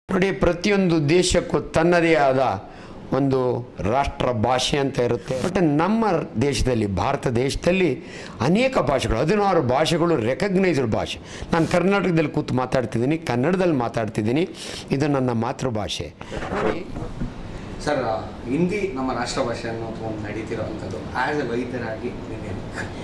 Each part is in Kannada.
ನೋಡಿ ಪ್ರತಿಯೊಂದು ದೇಶಕ್ಕೂ ತನ್ನದೇ ಆದ ಒಂದು ರಾಷ್ಟ್ರ ಭಾಷೆ ಅಂತ ಇರುತ್ತೆ ಬಟ್ ನಮ್ಮ ದೇಶದಲ್ಲಿ ಭಾರತ ದೇಶದಲ್ಲಿ ಅನೇಕ ಭಾಷೆಗಳು ಹದಿನಾರು ಭಾಷೆಗಳು ರೆಕಗ್ನೈಸ್ಡ್ ಭಾಷೆ ನಾನು ಕರ್ನಾಟಕದಲ್ಲಿ ಕೂತು ಮಾತಾಡ್ತಿದ್ದೀನಿ ಕನ್ನಡದಲ್ಲಿ ಮಾತಾಡ್ತಿದ್ದೀನಿ ಇದು ನನ್ನ ಮಾತೃಭಾಷೆ ನೋಡಿ ಸರ್ ಹಿಂದಿ ನಮ್ಮ ರಾಷ್ಟ್ರ ಭಾಷೆ ಅನ್ನೋದು ಒಂದು ನಡೀತಿರೋವಂಥದ್ದು ಆ್ಯಸ್ ಎ ವೈದ್ಯರಾಗಿ ನೀವೇನು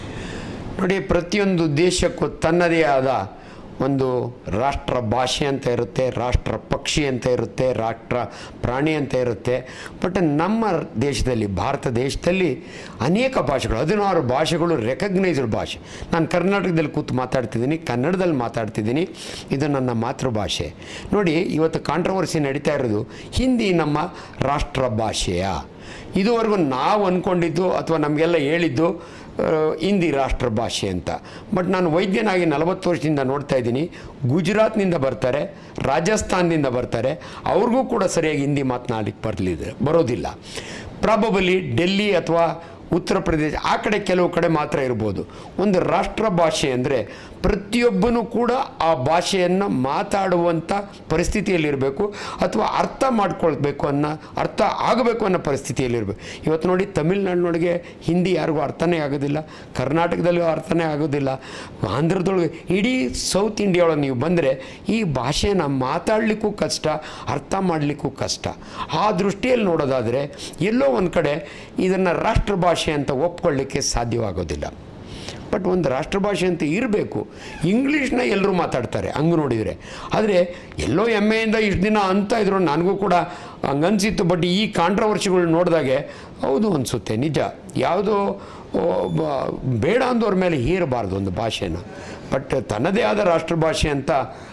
ನೋಡಿ ಪ್ರತಿಯೊಂದು ದೇಶಕ್ಕೂ ತನ್ನದೇ ಆದ ಒಂದು ರಾಷ್ಟ್ರ ಭಾಷೆ ಅಂತ ಇರುತ್ತೆ ರಾಷ್ಟ್ರ ಪಕ್ಷಿ ಅಂತ ಇರುತ್ತೆ ರಾಷ್ಟ್ರ ಪ್ರಾಣಿ ಅಂತ ಇರುತ್ತೆ ಬಟ್ ನಮ್ಮ ದೇಶದಲ್ಲಿ ಭಾರತ ದೇಶದಲ್ಲಿ ಅನೇಕ ಭಾಷೆಗಳು ಹದಿನಾರು ಭಾಷೆಗಳು ರೆಕಗ್ನೈಸ್ಡ್ ಭಾಷೆ ನಾನು ಕರ್ನಾಟಕದಲ್ಲಿ ಕೂತು ಮಾತಾಡ್ತಿದ್ದೀನಿ ಕನ್ನಡದಲ್ಲಿ ಮಾತಾಡ್ತಿದ್ದೀನಿ ಇದು ನನ್ನ ಮಾತೃಭಾಷೆ ನೋಡಿ ಇವತ್ತು ಕಾಂಟ್ರವರ್ಸಿ ನಡೀತಾ ಇರೋದು ಹಿಂದಿ ನಮ್ಮ ರಾಷ್ಟ್ರ ಭಾಷೆಯ ಇದುವರೆಗೂ ನಾವು ಅಂದ್ಕೊಂಡಿದ್ದು ಅಥವಾ ನಮಗೆಲ್ಲ ಹೇಳಿದ್ದು ಆ, ಹಿಂದಿ ರಾಷ್ಟ್ರ ಭಾಷೆ ಅಂತ ಬಟ್ ನಾನು ವೈದ್ಯನಾಗಿ ನಲವತ್ತು ವರ್ಷದಿಂದ ನೋಡ್ತಾ ಇದ್ದೀನಿ ಗುಜರಾತ್ನಿಂದ ಬರ್ತಾರೆ ರಾಜಸ್ಥಾನದಿಂದ ಬರ್ತಾರೆ ಅವ್ರಿಗೂ ಕೂಡ ಸರಿಯಾಗಿ ಹಿಂದಿ ಮಾತನಾಡಲಿಕ್ಕೆ ಬರಲಿದೆ ಬರೋದಿಲ್ಲ ಪ್ರಾಬಬಲಿ ಡೆಲ್ಲಿ ಅಥವಾ ಉತ್ತರ ಪ್ರದೇಶ ಆ ಕಡೆ ಕೆಲವು ಕಡೆ ಮಾತ್ರ ಇರ್ಬೋದು ಒಂದು ರಾಷ್ಟ್ರ ಭಾಷೆ ಅಂದರೆ ಪ್ರತಿಯೊಬ್ಬನೂ ಕೂಡ ಆ ಭಾಷೆಯನ್ನು ಮಾತಾಡುವಂಥ ಪರಿಸ್ಥಿತಿಯಲ್ಲಿರಬೇಕು ಅಥವಾ ಅರ್ಥ ಮಾಡ್ಕೊಳ್ಬೇಕು ಅನ್ನೋ ಅರ್ಥ ಆಗಬೇಕು ಅನ್ನೋ ಪರಿಸ್ಥಿತಿಯಲ್ಲಿರಬೇಕು ಇವತ್ತು ನೋಡಿ ತಮಿಳ್ನಾಡಿನೊಳಗೆ ಹಿಂದಿ ಯಾರಿಗೂ ಅರ್ಥನೇ ಆಗೋದಿಲ್ಲ ಕರ್ನಾಟಕದಲ್ಲೂ ಅರ್ಥನೇ ಆಗೋದಿಲ್ಲ ಆಂಧ್ರದೊಳಗೆ ಇಡೀ ಸೌತ್ ಇಂಡಿಯಾ ಒಳಗೆ ನೀವು ಬಂದರೆ ಈ ಭಾಷೆನ ಮಾತಾಡಲಿಕ್ಕೂ ಕಷ್ಟ ಅರ್ಥ ಮಾಡಲಿಕ್ಕೂ ಕಷ್ಟ ಆ ದೃಷ್ಟಿಯಲ್ಲಿ ನೋಡೋದಾದರೆ ಎಲ್ಲೋ ಒಂದು ಕಡೆ ಇದನ್ನು ರಾಷ್ಟ್ರ ಭಾಷೆ ಅಂತ ಒಪ್ಕೊಳ್ಳಿಕ್ಕೆ ಸಾಧ್ಯವಾಗೋದಿಲ್ಲ ಬಟ್ ಒಂದು ರಾಷ್ಟ್ರಭಾಷೆ ಅಂತ ಇರಬೇಕು ಇಂಗ್ಲೀಷ್ನ ಎಲ್ಲರೂ ಮಾತಾಡ್ತಾರೆ ಹಂಗೆ ನೋಡಿದರೆ ಆದರೆ ಎಲ್ಲೋ ಹೆಮ್ಮೆಯಿಂದ ಇಷ್ಟು ದಿನ ಅಂತ ಇದ್ರು ನನಗೂ ಕೂಡ ಹಂಗನ್ಸಿತ್ತು ಬಟ್ ಈ ಕಾಂಟ್ರವರ್ಸಿಗಳು ನೋಡಿದಾಗೆ ಹೌದು ಅನಿಸುತ್ತೆ ನಿಜ ಯಾವುದೋ ಓ, ಬ- ಬೇಡ ಅಂದವ್ರ ಮೇಲೆ ಹೀರಬಾರ್ದು ಒಂದು ಭಾಷೆನ ಬಟ್ ತನ್ನದೇ ಆದ ರಾಷ್ಟ್ರಭಾಷೆ ಅಂತ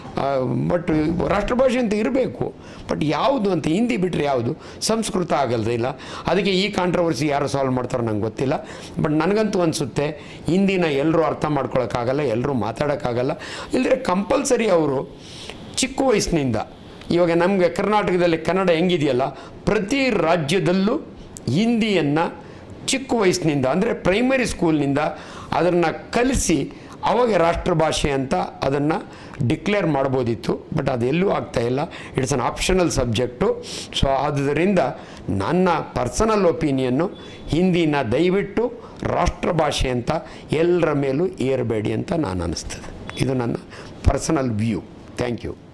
ಬಟ್ ರಾಷ್ಟ್ರಭಾಷೆ ಅಂತ ಇರಬೇಕು ಬಟ್ ಯಾವುದು ಅಂತ ಹಿಂದಿ ಬಿಟ್ಟರೆ ಯಾವುದು ಸಂಸ್ಕೃತ ಆಗಲ್ದಿಲ್ಲ ಅದಕ್ಕೆ ಈ ಕಾಂಟ್ರವರ್ಸಿ ಯಾರು ಸಾಲ್ವ್ ಮಾಡ್ತಾರೋ ನಂಗೆ ಗೊತ್ತಿಲ್ಲ ಬಟ್ ನನಗಂತೂ ಅನಿಸುತ್ತೆ ಹಿಂದಿನ ಎಲ್ಲರೂ ಅರ್ಥ ಮಾಡ್ಕೊಳಕ್ಕಾಗಲ್ಲ ಎಲ್ಲರೂ ಮಾತಾಡೋಕ್ಕಾಗಲ್ಲ ಇಲ್ಲದ್ರೆ ಕಂಪಲ್ಸರಿ ಅವರು ಚಿಕ್ಕ ವಯಸ್ಸಿನಿಂದ ಇವಾಗ ನಮಗೆ ಕರ್ನಾಟಕದಲ್ಲಿ ಕನ್ನಡ ಹೆಂಗಿದೆಯಲ್ಲ ಪ್ರತಿ ರಾಜ್ಯದಲ್ಲೂ ಹಿಂದಿಯನ್ನು ಚಿಕ್ಕ ವಯಸ್ಸಿನಿಂದ ಅಂದರೆ ಪ್ರೈಮರಿ ಸ್ಕೂಲ್ನಿಂದ ಅದನ್ನು ಕಲಿಸಿ ಅವಾಗ ರಾಷ್ಟ್ರಭಾಷೆ ಅಂತ ಅದನ್ನು ಡಿಕ್ಲೇರ್ ಮಾಡ್ಬೋದಿತ್ತು ಬಟ್ ಅದೆಲ್ಲೂ ಆಗ್ತಾ ಇಲ್ಲ it's an optional subject so ಆದ್ದರಿಂದ ನನ್ನ ಪರ್ಸನಲ್ ಒಪಿನಿಯನ್ನು ಹಿಂದಿನ ದಯವಿಟ್ಟು ರಾಷ್ಟ್ರಭಾಷೆ ಅಂತ ಎಲ್ಲರ ಮೇಲೂ ಏರಬೇಡಿ ಅಂತ ನಾನು ಅನ್ನಿಸ್ತದೆ ಇದು ನನ್ನ ಪರ್ಸನಲ್ ವ್ಯೂ ಥ್ಯಾಂಕ್ ಯು